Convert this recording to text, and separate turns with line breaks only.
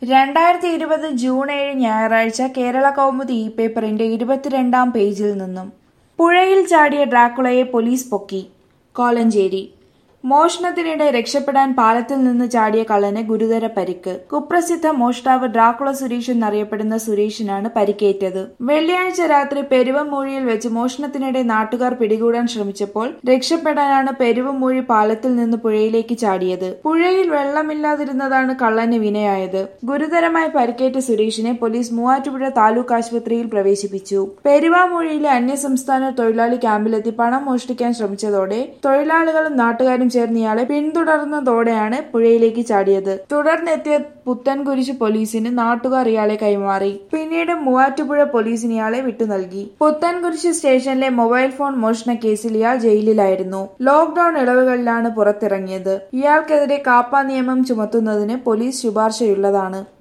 രണ്ടായിരത്തി ഇരുപത് ജൂൺ ഏഴ് ഞായറാഴ്ച കേരള കൗമുദി ഇ പേപ്പറിന്റെ ഇരുപത്തിരണ്ടാം പേജിൽ നിന്നും പുഴയിൽ ചാടിയ ഡ്രാക്കുളയെ പോലീസ് പൊക്കി കോലഞ്ചേരി മോഷണത്തിനിടെ രക്ഷപ്പെടാൻ പാലത്തിൽ നിന്ന് ചാടിയ കള്ളന് ഗുരുതര പരിക്ക് കുപ്രസിദ്ധ മോഷ്ടാവ് ഡ്രാക്കുള സുരേഷ് എന്നറിയപ്പെടുന്ന സുരേഷിനാണ് പരിക്കേറ്റത് വെള്ളിയാഴ്ച രാത്രി പെരുവമൂഴിയിൽ വെച്ച് മോഷണത്തിനിടെ നാട്ടുകാർ പിടികൂടാൻ ശ്രമിച്ചപ്പോൾ രക്ഷപ്പെടാനാണ് പെരുവമൂഴി പാലത്തിൽ നിന്ന് പുഴയിലേക്ക് ചാടിയത് പുഴയിൽ വെള്ളമില്ലാതിരുന്നതാണ് കള്ളന് വിനയായത് ഗുരുതരമായി പരിക്കേറ്റ സുരേഷിനെ പോലീസ് മൂവാറ്റുപുഴ താലൂക്ക് ആശുപത്രിയിൽ പ്രവേശിപ്പിച്ചു പെരുവാമൂഴിയിലെ അന്യസംസ്ഥാന തൊഴിലാളി ക്യാമ്പിലെത്തി പണം മോഷ്ടിക്കാൻ ശ്രമിച്ചതോടെ തൊഴിലാളികളും നാട്ടുകാരും ചേർന്ന് ഇയാളെ പിന്തുടർന്നതോടെയാണ് പുഴയിലേക്ക് ചാടിയത് തുടർന്നെത്തിയ പുത്തൻകുരിശ് പോലീസിന് നാട്ടുകാർ ഇയാളെ കൈമാറി പിന്നീട് മൂവാറ്റുപുഴ പോലീസിന് ഇയാളെ വിട്ടു നൽകി പുത്തൻകുരിശ് സ്റ്റേഷനിലെ മൊബൈൽ ഫോൺ മോഷണ കേസിൽ ഇയാൾ ജയിലിലായിരുന്നു ലോക്ഡൌൺ ഇളവുകളിലാണ് പുറത്തിറങ്ങിയത് ഇയാൾക്കെതിരെ കാപ്പ നിയമം ചുമത്തുന്നതിന് പോലീസ് ശുപാർശയുള്ളതാണ്